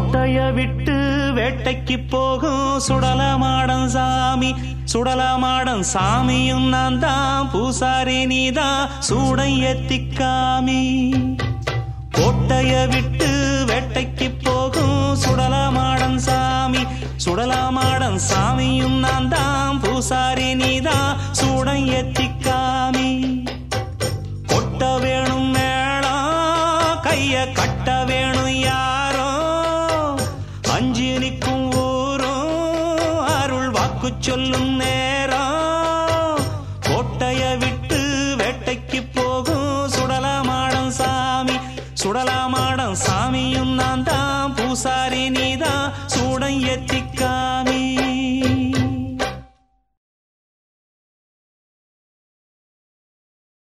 கோட்டைய விட்டு வேட்டைக்கு போகும் சுடலமாடன் சாமி சுடலமாடன் சாமியும் நான் தான் பூசாரி நீதான் சூடை ஏத்திக்காமி கோட்டைய விட்டு வேட்டைக்கு போகும் சுடலமாடன் சாமி சுடலமாடன் சாமியும் நான் தான் பூசாரி நீதான் சூடை ஏத்திக்காமி கொட்ட வேணும் மேளம் கைய கட்ட வேணும் யாரோ அஞ்சு நிற்கும் ஊரும் அருள் வாக்கு சொல்லும் நேரம் கோட்டைய விட்டு வேட்டைக்கு போகும் சுடலமாடம் சாமி சுடலமாடம் சாமியும் நான் தான் பூசாரி நீதான் சூடம் ஏத்தி